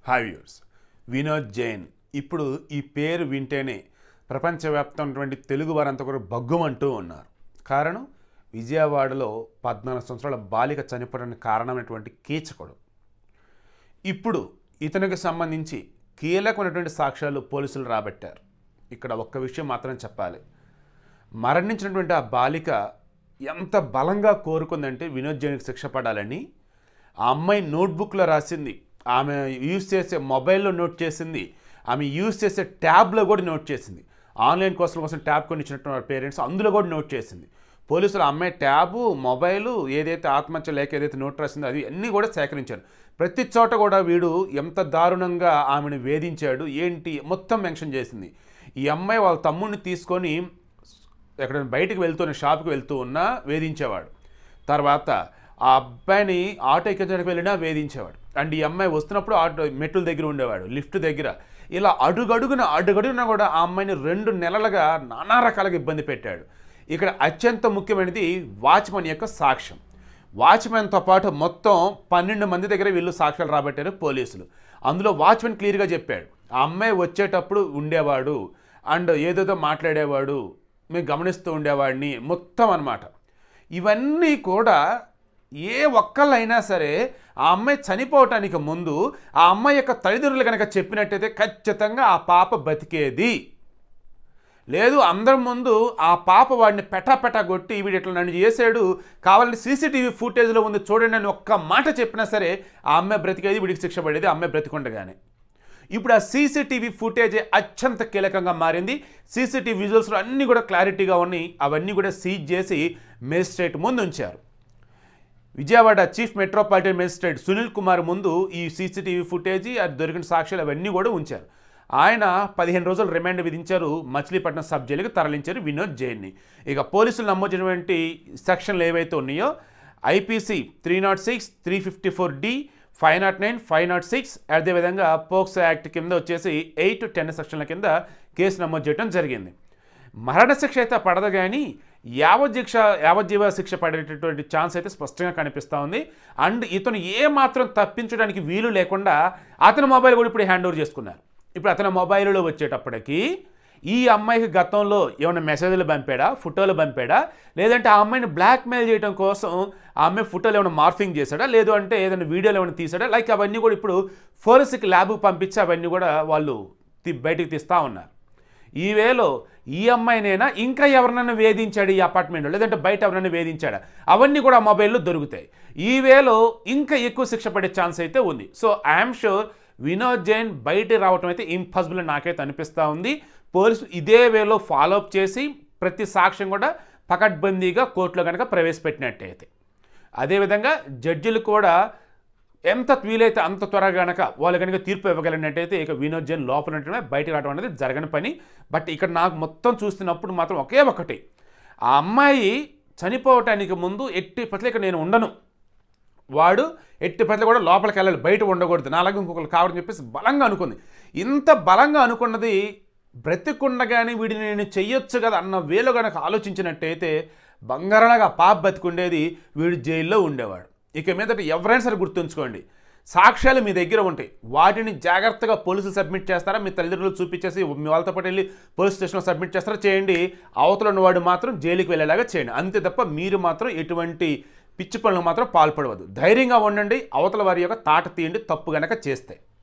hi viewers Vinod Jain ఇప్పుడు ఈ పేరు వింటేనే ప్రపంచవ్యాప్తమైనటువంటి తెలుగు వారంతా కూడా బగ్గుమంటూ ఉన్నారు కారణం విజయవాడలో పద్నాలుగు సంవత్సరాల బాలిక చనిపోవడానికి కారణమైనటువంటి కీచకుడు ఇప్పుడు ఇతనికి సంబంధించి కీలకమైనటువంటి సాక్ష్యాలు పోలీసులు రాబట్టారు ఇక్కడ ఒక్క విషయం మాత్రం చెప్పాలి మరణించినటువంటి ఆ బాలిక ఎంత బలంగా కోరుకుందంటే వినోద్ జైన్కి శిక్ష పడాలని ఆ అమ్మాయి నోట్బుక్లో రాసింది ఆమె యూజ్ చేసే మొబైల్లో నోట్ చేసింది ఆమె యూజ్ చేసే ట్యాబ్లో కూడా నోట్ చేసింది ఆన్లైన్ కోర్సుల కోసం ట్యాబ్ కొని ఇచ్చినట్టు పేరెంట్స్ అందులో కూడా నోట్ చేసింది పోలీసులు ఆ అమ్మాయి ట్యాబు మొబైలు ఏదైతే ఆత్మహత్య లేక ఏదైతే నోట్ రాసిందో అది అన్నీ కూడా సేకరించారు ప్రతి చోట కూడా వీడు ఎంత దారుణంగా ఆమెను వేధించాడు ఏంటి మొత్తం మెన్షన్ చేసింది ఈ అమ్మాయి వాళ్ళ తమ్ముడిని తీసుకొని ఎక్కడైనా బయటికి వెళ్తూనే షాప్కి వెళ్తూ ఉన్నా వేధించేవాడు తర్వాత ఆ అబ్బాయిని ఆటో ఎక్కించడానికి వెళ్ళినా వేధించేవాడు అండ్ ఈ అమ్మాయి వస్తున్నప్పుడు ఆటో మెట్టుల దగ్గర ఉండేవాడు లిఫ్ట్ దగ్గర ఇలా అడుగడుగున అడుగడుగున కూడా ఆ అమ్మాయిని రెండు నెలలుగా నానా రకాలుగా ఇబ్బంది పెట్టాడు ఇక్కడ అత్యంత ముఖ్యమైనది వాచ్మన్ యొక్క సాక్ష్యం వాచ్మెన్తో పాటు మొత్తం పన్నెండు మంది దగ్గర వీళ్ళు సాక్ష్యాలు రాబట్టారు పోలీసులు అందులో వాచ్మెన్ క్లియర్గా చెప్పాడు ఆ అమ్మాయి వచ్చేటప్పుడు ఉండేవాడు అండ్ ఏదేదో మాట్లాడేవాడు మేము గమనిస్తూ ఉండేవాడిని మొత్తం అన్నమాట ఇవన్నీ కూడా ఏ ఒక్కళ్ళైనా సరే ఆ అమ్మాయి చనిపోవటానికి ముందు ఆ అమ్మాయి యొక్క తల్లిదండ్రులు కనుక చెప్పినట్టయితే ఖచ్చితంగా ఆ పాప బతికేది లేదు అందరి ముందు ఆ పాప వాడిని పెటా పెటా కొట్టి వీడు ఇట్లా నన్ను చేశాడు కావాలంటే సీసీటీవీ ఫుటేజ్లో ఉంది చూడండి అని ఒక్క మాట చెప్పినా సరే ఆ అమ్మాయి బ్రతికేది వీడికి శిక్ష పడేది ఆ అమ్మాయి బ్రతికుండగానే ఇప్పుడు ఆ సీసీటీవీ ఫుటేజ్ అత్యంత కీలకంగా మారింది సీసీటీవీ విజువల్స్లో అన్నీ కూడా క్లారిటీగా ఉన్నాయి అవన్నీ కూడా సీజ్ చేసి మేజిస్ట్రేట్ ముందు ఉంచారు Vijayawada chief metropolitan magistrate Sunil Kumar ముందు ఈ సీసీటీవీ ఫుటేజీ అది దొరికిన సాక్ష్యాలు అవన్నీ కూడా ఉంచారు ఆయన పదిహేను రోజులు రిమాండ్ విధించారు మచిలీపట్నం సబ్ జైలుకి తరలించారు వినోద్ జైన్ని ఇక పోలీసులు నమోదించినటువంటి సెక్షన్లు ఏవైతే ఉన్నాయో IPC three not six three fifty four D five not nine five not six అదేవిధంగా పోక్సో యాక్ట్ కింద వచ్చేసి ఎయిట్ టెన్ సెక్షన్ల కింద కేసు నమోదు చేయడం జరిగింది మరణశిక్ష అయితే పడదు కానీ యావజ్శిక్ష యావజ్జీవ శిక్ష పడేటటువంటి ఛాన్స్ అయితే స్పష్టంగా కనిపిస్తూ ఉంది అండ్ ఇతను ఏ మాత్రం తప్పించడానికి వీలు లేకుండా అతని మొబైల్ కూడా ఇప్పుడు హ్యాండ్ ఓవర్ చేసుకున్నారు ఇప్పుడు అతని మొబైల్లో వచ్చేటప్పటికి ఈ అమ్మాయికి గతంలో ఏమైనా మెసేజ్లు పంపాడా ఫోటోలు పంపాడా లేదంటే ఆ అమ్మాయిని బ్లాక్మెయిల్ చేయడం కోసం ఆ అమ్మాయి ఫోటోలు ఏమైనా మార్ఫింగ్ చేశాడా లేదు అంటే ఏదైనా వీడియోలు ఏమైనా తీసాడా లైక్ అవన్నీ కూడా ఇప్పుడు ఫోరెన్సిక్ ల్యాబ్కి పంపించి అవన్నీ కూడా వాళ్ళు తీ- బయటికి తీస్తూ ఉన్నారు ఈ వేలో ఈ అమ్మాయినైనా ఇంకా ఎవరినైనా వేధించాడు ఈ అపార్ట్మెంట్లో లేదంటే బయట ఎవరైనా వేధించాడా అవన్నీ కూడా ఆ మొబైల్లో దొరుకుతాయి ఈ వేలో ఇంకా ఎక్కువ శిక్ష పడే ఛాన్స్ అయితే ఉంది so I'm sure Vinod Jain బయట రావటం అయితే ఇంపాసిబుల్ అని నాకైతే అనిపిస్తూ ఉంది పోలీసు ఇదే వేలో ఫాలో అప్ చేసి ప్రతి సాక్ష్యం కూడా పకడ్బందీగా కోర్టులో కనుక ప్రవేశపెట్టినట్టయితే అదేవిధంగా జడ్జిలు కూడా ఎంత వీలైతే అంత త్వరగా గనక వాళ్ళు కనుక తీర్పు ఇవ్వగలిగినట్టయితే ఇక వినోద్ జైన్ లోపల ఉంటమే బయటకు రావడం అనేది జరగని పని బట్ ఇక్కడ నాకు మొత్తం చూస్తున్నప్పుడు మాత్రం ఒకే ఒకటి ఆ అమ్మాయి చనిపోవటానికి ముందు ఎట్టి పట్ల ఇక్కడ నేను ఉండను వాడు ఎట్టి పట్ల కూడా లోపలికి వెళ్ళాలి బయట ఉండకూడదు నాలాగా ఇంకొకరు కావాలని చెప్పేసి బలంగా అనుకుంది ఇంత బలంగా అనుకున్నది బ్రతికుండగానే వీడిని నేను చెయ్యొచ్చు కదా అన్న వేలో కనుక ఆలోచించినట్టయితే బంగారంలాగా పాప బతికుండేది వీడు జైల్లో ఉండేవాడు ఇక మీదట ఎవరైనా సరే గుర్తుంచుకోండి సాక్ష్యాలు మీ దగ్గర ఉంటాయి వాటిని జాగ్రత్తగా పోలీసులు సబ్మిట్ చేస్తారా మీ తల్లిదండ్రులు చూపించేసి మీ వాళ్ళతో పాటు వెళ్ళి పోలీస్ స్టేషన్లో సబ్మిట్ చేస్తారా చేయండి అవతల ఉన్నవాడు మాత్రం జైలుకి వెళ్ళేలాగా చేయండి అంతే తప్ప మీరు మాత్రం ఎటువంటి పిచ్చి పనులకు మాత్రం పాల్పడవద్దు ధైర్యంగా ఉండండి అవతల వారి యొక్క తాట తీయండి తప్పు గనక చేస్తే